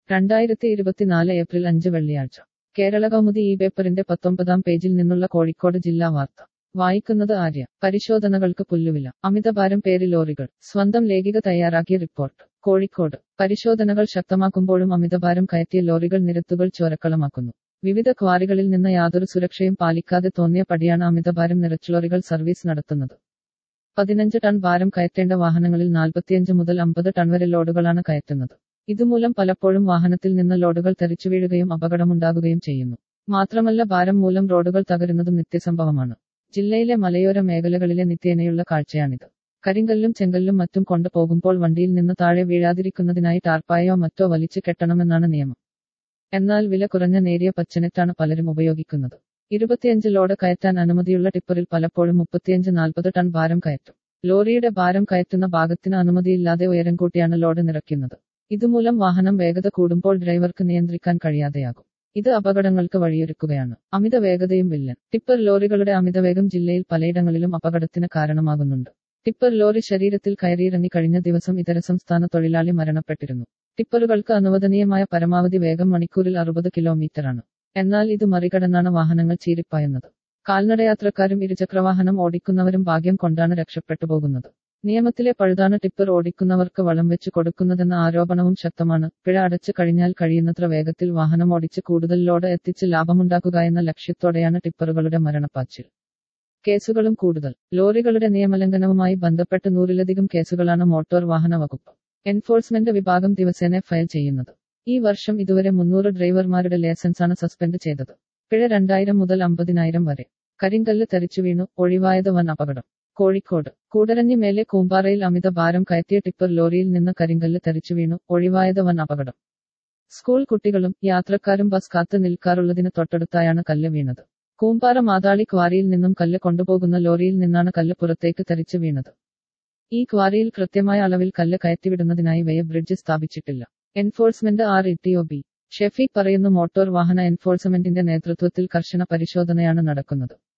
രണ്ടായിരത്തി ഇരുപത്തിനാല് ഏപ്രിൽ അഞ്ച് വെള്ളിയാഴ്ച കേരള കൗമുദി ഈ പേപ്പറിന്റെ പത്തൊമ്പതാം പേജിൽ നിന്നുള്ള കോഴിക്കോട് ജില്ലാ വാർത്ത വായിക്കുന്നത് ആര്യ പരിശോധനകൾക്ക് പുല്ലുവില അമിതഭാരം പേരി ലോറികൾ സ്വന്തം ലേഖിക തയ്യാറാക്കിയ റിപ്പോർട്ട് കോഴിക്കോട് പരിശോധനകൾ ശക്തമാക്കുമ്പോഴും അമിതഭാരം കയറ്റിയ ലോറികൾ നിരത്തുകൾ ചോരക്കളമാക്കുന്നു വിവിധ ക്വാറികളിൽ നിന്ന് യാതൊരു സുരക്ഷയും പാലിക്കാതെ തോന്നിയ പടിയാണ് അമിതഭാരം നിറച്ചുലോറികൾ സർവീസ് നടത്തുന്നത് പതിനഞ്ച് ടൺ ഭാരം കയറ്റേണ്ട വാഹനങ്ങളിൽ നാൽപ്പത്തിയഞ്ച് മുതൽ അമ്പത് ടൺ വരെ ലോഡുകളാണ് കയറ്റുന്നത് ഇതുമൂലം പലപ്പോഴും വാഹനത്തിൽ നിന്ന് ലോഡുകൾ തെറിച്ചു വീഴുകയും അപകടമുണ്ടാകുകയും ചെയ്യുന്നു മാത്രമല്ല ഭാരം മൂലം റോഡുകൾ തകരുന്നതും നിത്യസംഭവമാണ് ജില്ലയിലെ മലയോര മേഖലകളിലെ നിത്യേനയുള്ള കാഴ്ചയാണിത് കരിങ്കല്ലും ചെങ്കല്ലും മറ്റും കൊണ്ടുപോകുമ്പോൾ വണ്ടിയിൽ നിന്ന് താഴെ വീഴാതിരിക്കുന്നതിനായി ടാർപ്പായോ മറ്റോ വലിച്ചു കെട്ടണമെന്നാണ് നിയമം എന്നാൽ വില കുറഞ്ഞ നേരിയ പച്ചനെറ്റാണ് പലരും ഉപയോഗിക്കുന്നത് ഇരുപത്തിയഞ്ച് ലോഡ് കയറ്റാൻ അനുമതിയുള്ള ടിപ്പറിൽ പലപ്പോഴും മുപ്പത്തിയഞ്ച് നാൽപ്പത് ടൺ ഭാരം കയറ്റും ലോറിയുടെ ഭാരം കയറ്റുന്ന ഭാഗത്തിന് അനുമതിയില്ലാതെ ഉയരം കൂട്ടിയാണ് ലോഡ് നിറയ്ക്കുന്നത് ഇതുമൂലം വാഹനം വേഗത കൂടുമ്പോൾ ഡ്രൈവർക്ക് നിയന്ത്രിക്കാൻ കഴിയാതെയാകും ഇത് അപകടങ്ങൾക്ക് വഴിയൊരുക്കുകയാണ് അമിത വേഗതയും വില്ലൻ ടിപ്പർ ലോറികളുടെ അമിതവേഗം ജില്ലയിൽ പലയിടങ്ങളിലും അപകടത്തിന് കാരണമാകുന്നുണ്ട് ടിപ്പർ ലോറി ശരീരത്തിൽ കയറിയിറങ്ങി കഴിഞ്ഞ ദിവസം ഇതര സംസ്ഥാന തൊഴിലാളി മരണപ്പെട്ടിരുന്നു ടിപ്പറുകൾക്ക് അനുവദനീയമായ പരമാവധി വേഗം മണിക്കൂറിൽ അറുപത് കിലോമീറ്ററാണ് എന്നാൽ ഇത് മറികടന്നാണ് വാഹനങ്ങൾ ചീരിപ്പായുന്നത് കാൽനടയാത്രക്കാരും ഇരുചക്രവാഹനം ഓടിക്കുന്നവരും ഭാഗ്യം കൊണ്ടാണ് രക്ഷപ്പെട്ടു പോകുന്നത് നിയമത്തിലെ പഴുതാണ് ടിപ്പർ ഓടിക്കുന്നവർക്ക് വളം വെച്ച് കൊടുക്കുന്നതെന്ന ആരോപണവും ശക്തമാണ് പിഴ അടച്ചു കഴിഞ്ഞാൽ കഴിയുന്നത്ര വേഗത്തിൽ വാഹനം ഓടിച്ച് കൂടുതൽ ലോഡ് എത്തിച്ച് ലാഭമുണ്ടാക്കുക എന്ന ലക്ഷ്യത്തോടെയാണ് ടിപ്പറുകളുടെ മരണപ്പാച്ചിൽ കേസുകളും കൂടുതൽ ലോറികളുടെ നിയമലംഘനവുമായി ബന്ധപ്പെട്ട് നൂറിലധികം കേസുകളാണ് മോട്ടോർ വാഹന വകുപ്പ് എൻഫോഴ്സ്മെന്റ് വിഭാഗം ദിവസേന ഫയൽ ചെയ്യുന്നത് ഈ വർഷം ഇതുവരെ മുന്നൂറ് ഡ്രൈവർമാരുടെ ലൈസൻസാണ് സസ്പെൻഡ് ചെയ്തത് പിഴ രണ്ടായിരം മുതൽ അമ്പതിനായിരം വരെ കരിങ്കല്ല് തെറിച്ചു വീണു ഒഴിവായത് വൻ അപകടം കോഴിക്കോട് കൂടരഞ്ഞി മേലെ കൂമ്പാറയിൽ അമിത ഭാരം കയറ്റിയ ടിപ്പർ ലോറിയിൽ നിന്ന് കരിങ്കല്ല് തെറിച്ചു വീണു ഒഴിവായത് വൻ അപകടം സ്കൂൾ കുട്ടികളും യാത്രക്കാരും ബസ് കാത്ത് നിൽക്കാറുള്ളതിന് തൊട്ടടുത്തായാണ് കല്ല് വീണത് കൂമ്പാറ മാതാളി ക്വാറിയിൽ നിന്നും കല്ല് കൊണ്ടുപോകുന്ന ലോറിയിൽ നിന്നാണ് കല്ല് പുറത്തേക്ക് തെറിച്ചു വീണത് ഈ ക്വാറിയിൽ കൃത്യമായ അളവിൽ കല്ല് കയറ്റിവിടുന്നതിനായി വെയ ബ്രിഡ്ജ് സ്ഥാപിച്ചിട്ടില്ല enforcement R E B Shefeek പറയുന്നു മോട്ടോർ വാഹന എൻഫോഴ്സ്മെന്റിന്റെ നേതൃത്വത്തിൽ കർശന പരിശോധനയാണ് നടക്കുന്നത്